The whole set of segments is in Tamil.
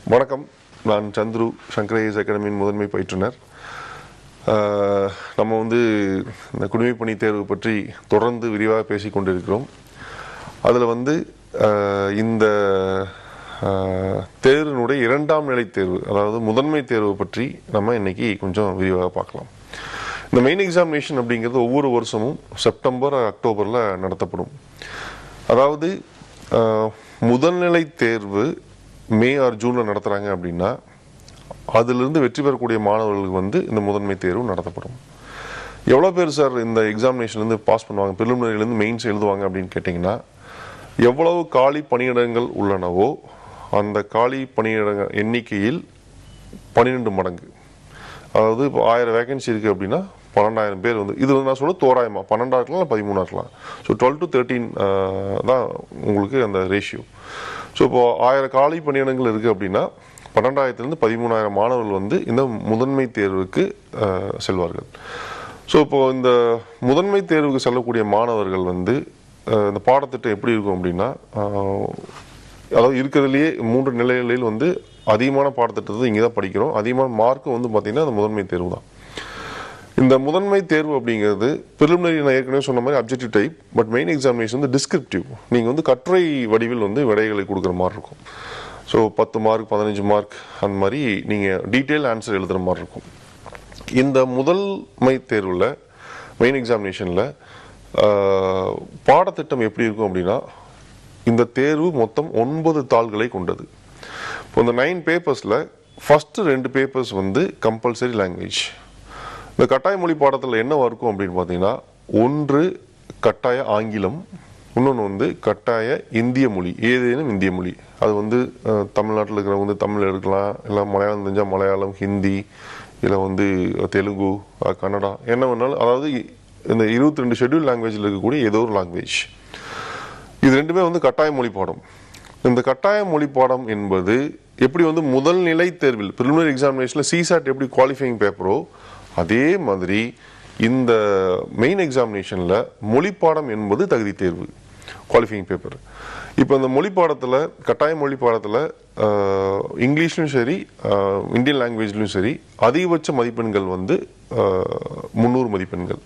வணக்கம் நான் சந்துரு சங்கரேஸ் அகாடமியின் முதன்மை பயிற்றுனர் ஆஹ், நம்ம வந்து இந்த குடிமைப்பணி தேர்வு பற்றி தொடர்ந்து விரிவாக பேசிக் கொண்டிருக்கிறோம் அதில் வந்து ஆஹ், இந்த ஆஹ், தேர்வினுடைய இரண்டாம் நிலை தேர்வு அதாவது முதன்மை தேர்வு பற்றி நம்ம இன்னைக்கு கொஞ்சம் விரிவாக பார்க்கலாம் இந்த மெயின் எக்ஸாமினேஷன் அப்படிங்கிறது ஒவ்வொரு வருஷமும் செப்டம்பர் அக்டோபரில் நடத்தப்படும் அதாவது ஆஹ், முதல்நிலை தேர்வு மே ஆர் ஜூனில் நடத்துகிறாங்க அப்படின்னா அதிலிருந்து வெற்றி பெறக்கூடிய மாணவர்களுக்கு வந்து இந்த முதன்மை தேர்வு நடத்தப்படும் எவ்வளோ பேர் சார் இந்த எக்ஸாமினேஷன்லேருந்து பாஸ் பண்ணுவாங்க ப்ரிலிமினரிலேருந்து மெயின்ஸ் எழுதுவாங்க அப்படின்னு கேட்டிங்கன்னா எவ்வளவு காலி பணியிடங்கள் உள்ளனவோ அந்த காலி பணியிட எண்ணிக்கையில் பன்னிரெண்டு மடங்கு அதாவது இப்போ ஆயிரம் வேகன்சி இருக்குது அப்படின்னா பன்னெண்டாயிரம் பேர் வந்து இது வந்து நான் சொல்ல தோராயமாக பன்னெண்டா இருக்கலாம் இல்லை பதிமூணா இருக்கலாம் ஸோ டுவெல் டு தேர்ட்டீன் தான் உங்களுக்கு அந்த ரேஷியோ ஸோ இப்போ ஆயிரம் காலி பணியிடங்கள் இருக்குது அப்படின்னா பன்னெண்டாயிரத்துலேருந்து பதிமூணாயிரம் மாணவர்கள் வந்து இந்த முதன்மை தேர்வுக்கு ஆஹ், செல்வார்கள் ஸோ இப்போ இந்த முதன்மை தேர்வுக்கு செல்லக்கூடிய மாணவர்கள் வந்து ஆஹ், இந்த பாடத்திட்டம் எப்படி இருக்கும் அப்படின்னா ஆஹ், அதாவது இருக்கிறதுலையே மூன்று நிலைகளில் வந்து அதிகமான பாடத்திட்டத்தை இங்கே தான் படிக்கிறோம் அதிகமான மார்க்கும் வந்து பார்த்தீங்கன்னா அந்த முதன்மை தேர்வு தான் இந்த முதன்மை தேர்வு அப்படிங்கிறது ப்ரிலிமினரி நான் ஏற்கனவே சொன்ன மாதிரி objective type but main examination வந்து டிஸ்கிரிப்டிவ் நீங்கள் வந்து கட்டுரை வடிவில் வந்து விடைகளை கொடுக்குற மாதிரி இருக்கும் ஸோ பத்து மார்க் பதினஞ்சு மார்க் அந்த மாதிரி நீங்கள் டீட்டெயில் ஆன்சர் எழுதுகிற மாதிரி இருக்கும் இந்த முதல்மை தேர்வில் மெயின் எக்ஸாமினேஷனில் பாடத்திட்டம் எப்படி இருக்கும் அப்படின்னா இந்த தேர்வு மொத்தம் ஒன்பது தாள்களை கொண்டது இப்போ இந்த நைன் பேப்பர்ஸில் ஃபஸ்ட்டு ரெண்டு பேப்பர்ஸ் வந்து கம்பல்சரி லாங்குவேஜ் இந்த கட்டாய மொழி பாடத்தில் என்ன இருக்கும் அப்படின்னு பார்த்தீங்கன்னா ஒன்று கட்டாய ஆங்கிலம் இன்னொன்று வந்து கட்டாய இந்திய மொழி ஏதேனும் இந்திய மொழி அது வந்து அஹ், தமிழ்நாட்டில் இருக்கிறவங்க வந்து தமிழ் எடுக்கலாம் இல்லை மலையாளம் தெரிஞ்சால் மலையாளம் ஹிந்தி இல்லை வந்து தெலுங்கு அஹ், கன்னடா என்ன வேணாலும் அதாவது இந்த இருபத்தி ரெண்டு ஷெட்யூல் லாங்குவேஜில் இருக்கக்கூடிய ஏதோ ஒரு லாங்குவேஜ் இது ரெண்டுமே வந்து கட்டாய மொழி பாடம் இந்த கட்டாய மொழி பாடம் என்பது எப்படி வந்து முதல் நிலை தேர்வில் ப்ரிலிமினரி எக்ஸாமினேஷனில் சிசாட் எப்படி குவாலிஃபைங் பேப்பரோ அதே மாதிரி இந்த மெயின் எக்ஸாமினேஷனில் மொழி பாடம் என்பது தகுதி தேர்வு குவாலிஃபைங் பேப்பர் இப்போ இந்த மொழி பாடத்தில் கட்டாய மொழி பாடத்தில் இங்கிலீஷ்லையும் சரி ஆஹ், இந்தியன் லாங்குவேஜ்லையும் சரி அதிகபட்ச மதிப்பெண்கள் வந்து முந்நூறு மதிப்பெண்கள்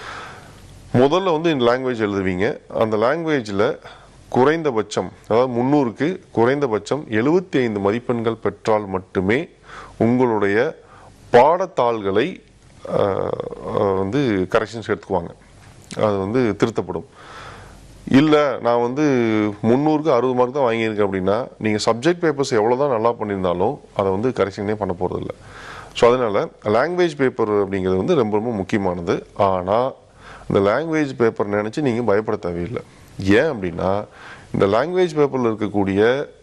முதல்ல வந்து இந்த லாங்குவேஜ் எழுதுவீங்க அந்த லாங்குவேஜில் குறைந்தபட்சம் அதாவது முந்நூறுக்கு குறைந்தபட்சம் எழுபத்தி ஐந்து மதிப்பெண்கள் பெற்றால் மட்டுமே உங்களுடைய பாடத்தாள்களை ஆஹ், ஆஹ், வந்து கரெக்ஷன்ஸ் எடுத்துக்குவாங்க அது வந்து திருத்தப்படும் இல்லை நான் வந்து முந்நூறுக்கு அறுபது மார்க் தான் வாங்கியிருக்கேன் அப்படின்னா நீங்கள் சப்ஜெக்ட் பேப்பர்ஸ் எவ்வளோ தான் நல்லா பண்ணியிருந்தாலும் அதை வந்து கரெக்ஷனே பண்ண போகிறதில்ல ஸோ அதனால் லாங்குவேஜ் பேப்பர் அப்படிங்கிறது வந்து ரொம்ப ரொம்ப முக்கியமானது ஆனால் இந்த லாங்குவேஜ் பேப்பர் நினச்சி நீங்கள் பயப்பட தேவையில்லை ஏன் அப்படின்னா இந்த லாங்குவேஜ் பேப்பரில் இருக்கக்கூடிய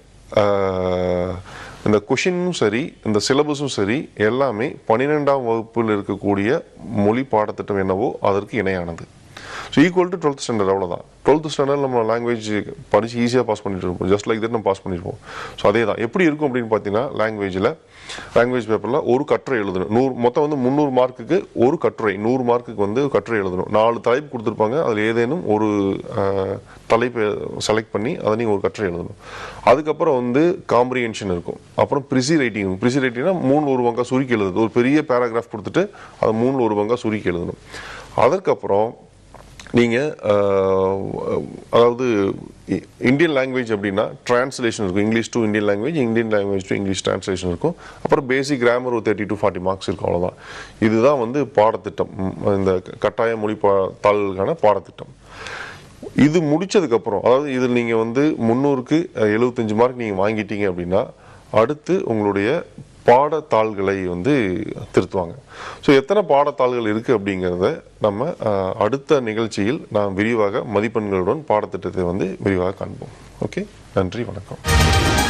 ஆஹ், இந்த கொஷினும் சரி இந்த சிலபஸும் சரி எல்லாமே பன்னிரெண்டாம் வகுப்பில் இருக்கக்கூடிய மொழி பாடத்திட்டம் என்னவோ அதற்கு இணையானது so equal to twelfth standard அவ்வளோதான் டுவெல்த் ஸ்டாண்டர்ட் நம்ம லாங்குவேஜ் படித்து ஈஸியாக பாஸ் பண்ணிட்டு இருப்போம் ஜஸ்ட் லைக் தட் நம்ம பாஸ் பண்ணியிருப்போம் ஸோ அதே தான் எப்படி இருக்கும் அப்படின்னு பார்த்தீங்கன்னா லாங்குவேஜில் லாங்குவேஜ் பேப்பரில் ஒரு கட்டுரை எழுதணும் நூறு மொத்தம் வந்து முந்நூறு மார்க்குக்கு ஒரு கட்டுரை நூறு மார்க்குக்கு வந்து கட்டுரை எழுதணும் நாலு தலைப்பு கொடுத்துருப்பாங்க அதில் ஏதேனும் ஒரு அஹ், தலைப்பை செலக்ட் பண்ணி அதை நீங்கள் ஒரு கட்டுரை எழுதணும் அதுக்கப்புறம் வந்து காம்ப்ரிஹென்ஷன் இருக்கும் அப்புறம் ப்ரிசி ரைட்டிங் ப்ரிசி ரைட்டிங்னா மூணு ஒரு பங்கா சுருக்கி எழுதுறது ஒரு பெரிய பேராகிராஃப் கொடுத்துட்டு அதை மூணு ஒரு பங்கா சுருக்கி எழுதணும் அதற்கப்புறம் நீங்கள் அதாவது இ- இந்தியன் லாங்குவேஜ் அப்படின்னா டிரான்ஸ்லேஷன் இருக்கும் English to Indian language Indian language to English translation இருக்கும் அப்புறம் பேசிக் கிராமர் ஒரு தேர்ட்டி டு ஃபார்ட்டி மார்க்ஸ் இருக்கும் அவ்வளோதான் இதுதான் வந்து பாடத்திட்டம் ம், இந்த கட்டாய மொழி பா தாள்களுக்கான பாடத்திட்டம் இது முடிச்சதுக்கப்புறம் அதாவது இதில் நீங்கள் வந்து முந்நூறுக்கு எழுபத்தஞ்சு மார்க் நீங்கள் வாங்கிட்டீங்க அப்படின்னா அடுத்து உங்களுடைய பாடத்தாள்களை வந்து திருத்துவாங்க ஸோ எத்தனை பாடத்தாள்கள் இருக்குது அப்படிங்கிறத நம்ம அஹ், அடுத்த நிகழ்ச்சியில் நாம் விரிவாக மதிப்பெண்களுடன் பாடத்திட்டத்தை வந்து விரிவாக காண்போம் ஓகே நன்றி வணக்கம்